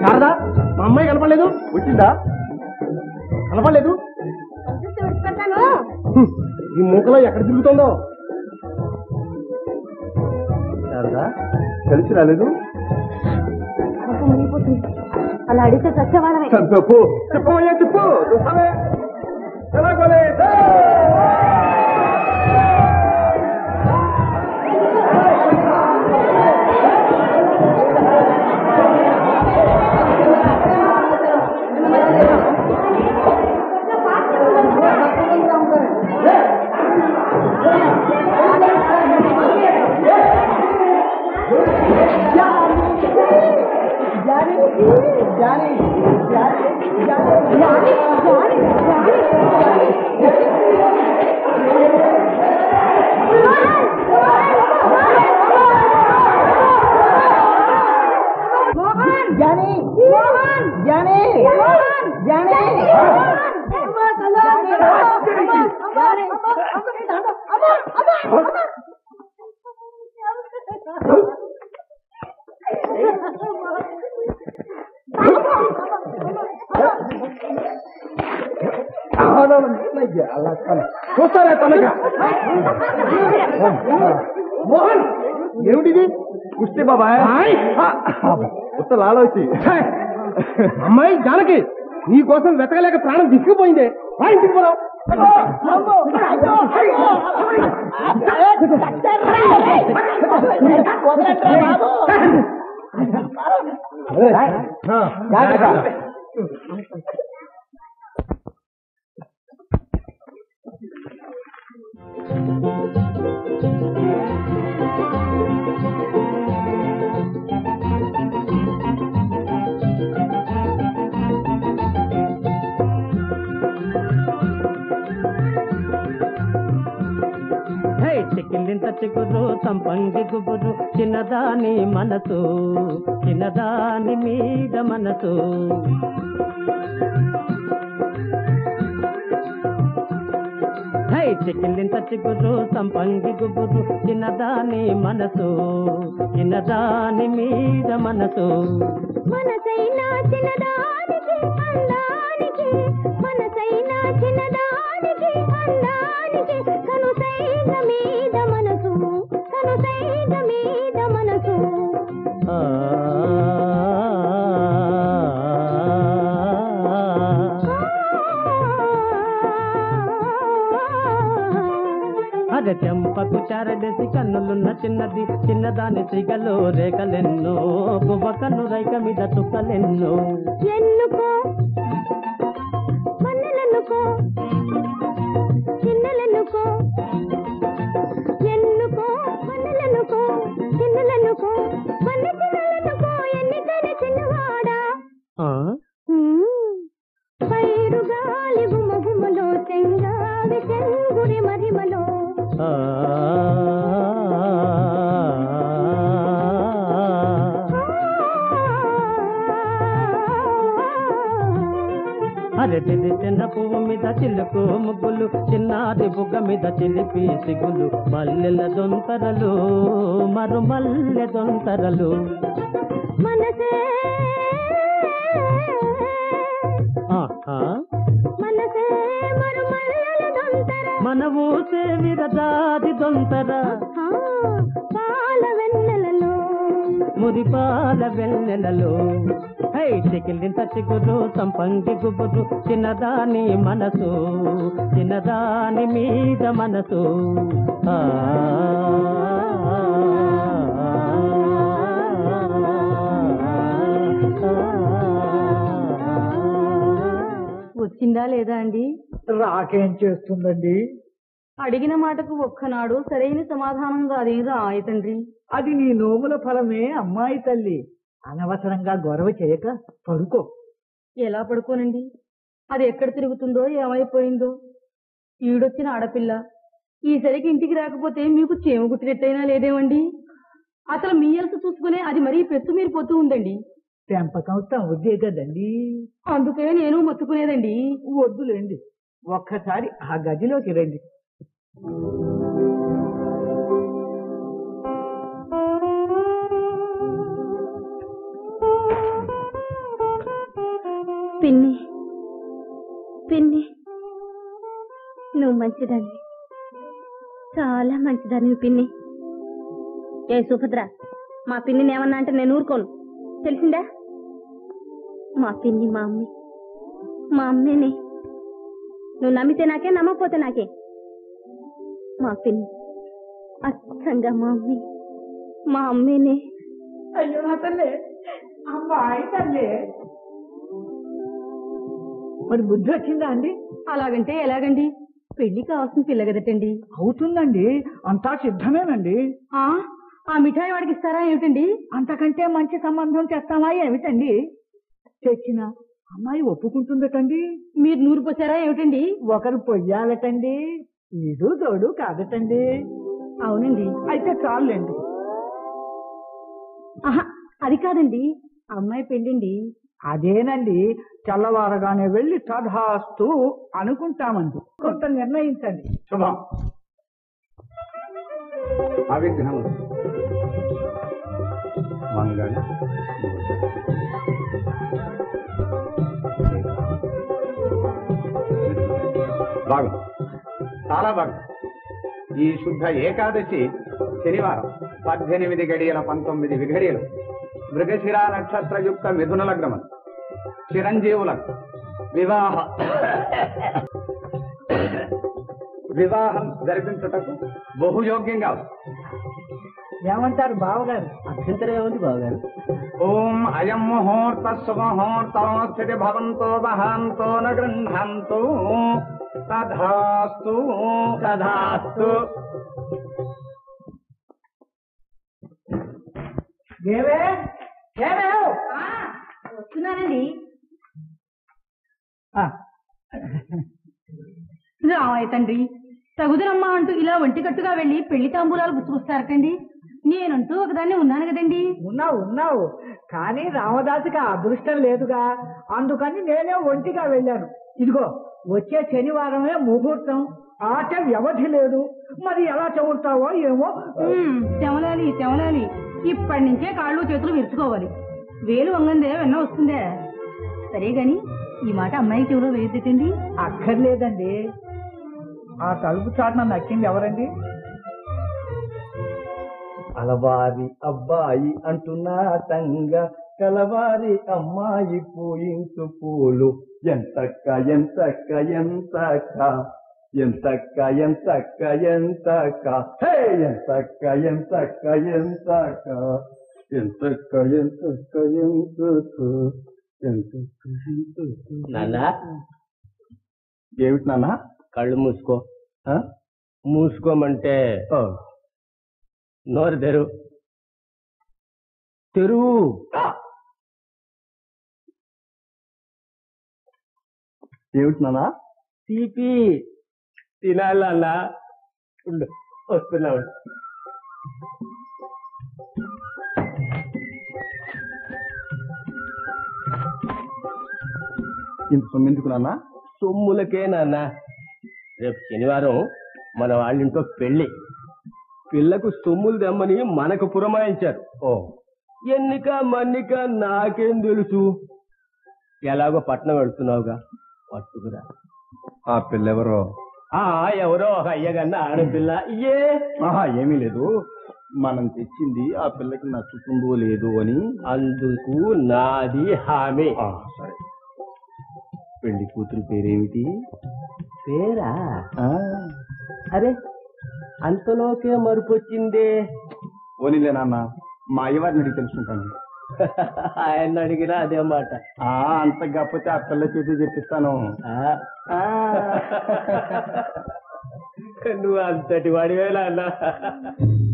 శారదా మా అమ్మాయి కనపడలేదు వచ్చిందా కనపడలేదు హ్మ్, ఈ మూకలో ఎక్కడ తిరుగుతుందో శారదా కలిసి రాలేదు అలా అడిగితే సత్యవాదమే చెప్పు చెప్పవయ్యా చెప్పు చూస్తావే ఎలాగోలే చూస్తారా తనక మోహన్ ఏమిటిది కుస్తీ బాబాయ్ ఉత్త లాలోచి అమ్మాయి జానకి నీ కోసం వెతకలేక ప్రాణం దిక్కుపోయిందే రా ఇంటికి పోదాం హే చిక్కిలింత చిగురు సంపంగి గుబురు చిన్నదాని మనసు చిన్నదాని మీద మనసు హై చిక్కిలింత చిగురు సంపంగి గుబురు చిన్నదాని మనసు చిన్నదాని మీద మనసు మనసైనా చిన్నదానికి అందానికి మనసైనా చిన్నదానికి అందానికి కనుసైన మీద మనసు కనుసైన మీద మనసు ఆ అదే చెంపకు చారడేసి కన్నులున్న చిన్నది చిన్నదాని సిగలో రేఖలెన్నో బువ్వ కన్ను రైక మీద చుక్కలెన్నో ఎన్నుకో మన్నెలెన్నుకో చిన్నలెన్నుకో ఎన్నుకో మన్నెలెన్నుకో చిన్నలెన్నుకో మన్నె చిన్నలెన్నుకో ఎన్నికైన చిన్నవాడా ఆ? పైరు గాలి గుమ గుమలో చెంగావి చెంగుడి మరిమలో ఆ. అరే తిది చిన్న పువ్వు మీద చిలుకు ముగ్గులు చిన్నారి బుగ్గ మీద చిలిపి సిగులు మల్లెల దొంతరలు మరు మల్లె దొంతరలు మనసే ఆహా. మనసే మరుమల్లెల దొంతర మన ఊసే విరదాది దొంతర ఆ, పాల వెన్నెలలో మురిపాల వెన్నెలలో హై చికిలింత చిగురు సంపంగి గుబురు చిన్నదాని మనసు చిన్నదాని మీద మనసు ఆ వచ్చిందా లేదా అండి రాకేం చేస్తుందండి అడిగిన మాటకు ఒక్కనాడు సరైన సమాధానం రాదేం రాయ తండ్రి అది నీ నోముల ఫలమే అమ్మాయి తల్లి అనవసరంగా గొడవ చేయక పడుకో ఎలా పడుకోనండి అది ఎక్కడ తిరుగుతుందో ఏమైపోయిందో ఈడొచ్చిన ఆడపిల్ల ఈసరికి ఇంటికి రాకపోతే మీకు చేమ కుట్టినట్టయినా లేదేమండి అసలు మీ ఎలస చూసుకునే అది మరీ పెచ్చు మీరు పోతూ ఉందండి పెంపకం తవ్వుదే కదండి అందుకే నేను మొత్తుకునేదండి వద్దులేండి ఒక్కసారి ఆ గదిలోకి రండి పిన్ని పిన్ని నువ్వు మంచిదాన్ని చాలా మంచిదాన్ని పిన్ని ఏ సుభద్ర మా పిన్నిని ఏమన్నా అంటే నేను ఊరుకోను తెలిసిందా మా పిన్ని మా అమ్మి మా అమ్మేనే నువ్వు నమ్మితే నాకే నమ్మకపోతే నాకే మా పిన్ని అచ్చంగా మా అమ్మి మా అమ్మేనే అయ్యో నా తల్లి అమ్మాయి తల్లి మరి బుద్ధి వచ్చిందా అండి అలాగంటే ఎలాగండి పెళ్లి కావాల్సిన పిల్ల కదటండి అవుతుందండి అంతా సిద్ధమేనండి ఆ ఆ మిఠాయి వాడికి ఇస్తారా ఏమిటండి అంతకంటే మంచి సంబంధం తెస్తామా ఏమిటండి తెచ్చిన అమ్మాయి ఒప్పుకుంటుందటండి మీరు నూరు పోసారా ఏమిటండి ఒకరు పొయ్యాలటండి ఇదు తోడు కాదటండి అవునండి అయితే చాలండి ఆహా అది కాదండి అమ్మాయి పెళ్ళండి అదేనండి తెల్లవారగానే వెళ్ళి తధాస్తు అనుకుంటామండి కొంత నిర్ణయించండి శుభం అవిఘ్నం మంగళ బాగుంది చాలా బాగుంది ఈ శుద్ధ ఏకాదశి శనివారం పద్దెనిమిది గడియల పంతొమ్మిది విఘడియలు మృగశిర నక్షత్రయుక్త మిథున లగ్నము చిరంజీవులకు వివాహ వివాహం జరిపించుటకు బహుయోగ్యంగా ఉంది. ఏమంటారు బావగారు అభ్యంతరం ఏముంది బావగారు ఓం అయం ముహూర్త సుముహూర్తో స్థితి భవంతో వహాంతో న గృహంతు తధాస్తు తధాస్తు ఏమే ఏమే వస్తున్నానండి ఆ, రామయ్య తండ్రి తగుదరమ్మా అంటూ ఇలా ఒంటికట్టుగా వెళ్ళి పెళ్లి తాంబూలాలు గుర్తుకొస్తారటండి నేనంటూ ఒకదాన్ని ఉన్నాను కదండి ఉన్నావు ఉన్నావు కానీ రామదాసుకి ఆ అదృష్టం లేదుగా అందుకని నేనే ఒంటిగా వెళ్ళాను ఇదిగో వచ్చే శనివారమే ముహూర్తం ఆట వ్యవధి లేదు మరి ఎలా చదువుతావో ఏమో ఉమ్, తెమలాలి తెమలాలి ఇప్పటి నుంచే కాళ్ళు చేతులు విరుచుకోవాలి వేలు వంగందే వెన్న వస్తుందే సరే గాని ఈ మాట అమ్మాయికి చెవిలో వేయద్దండి అక్కర్లేదండి ఆ తలుపు చాటున నచ్చింది ఎవరండి అలవారి అబ్బాయి అంటున్నా తంగ కలవారి అమ్మాయి పూయించు పూలు ఎంతక్క ఎంతక్క ఎంతక్క ఎంతక్క ఎంతక్క ఎంతక్క హే ఎంతక్క ఎంతక్క ఎంతక్క ఎంతక్క ఎంతక్క ఎంతక్క ఎంతక్క ఎంతక్క నాన్న ఏమిటి నాన్న కళ్ళు మూసుకో ఆ? మూసుకోమంటే ఓ, నోరు తెరు తెరువు ఏమిటి నాన్న తీపి తినాలన్నా ఉండు వస్తున్నా ఉండు. ఇంత సొమ్మెందుకు నాన్న సొమ్ములకే నాన్న రేపు శనివారం మన వాళ్ళింట్లో పెళ్లి పిల్లకు సొమ్ములు తెమ్మని మనకు పురమాయించారు ఓ ఎన్నిక మన్నిక నాకేం తెలుసు ఎలాగో పట్నం వెళ్తున్నావుగా పట్టుకురా ఆ పిల్లెవరో ఆ ఎవరో ఒక అయ్యగన్న ఆడపిల్ల ఏ ఆహా ఏమీ లేదు మనం తెచ్చింది ఆ పిల్లకి నచ్చుతుందో లేదో అని అందుకు నాది హామీ ఆ, సరే పెళ్లి కూతురు పేరేమిటి పేరా ఆ, అరే అంతలోకే మరుపొచ్చిందే పోనీలే నాన్న మా అయ్యవారిని అడిగి తెలుసుకుంటాను ఆయన అడిగినా అదే మాట ఆ అంత కాకపోతే ఆ పిల్ల చేతి చెప్పిస్తాను ఆ, ఆ, నువ్వు అంతటి వాడివేలా అన్నా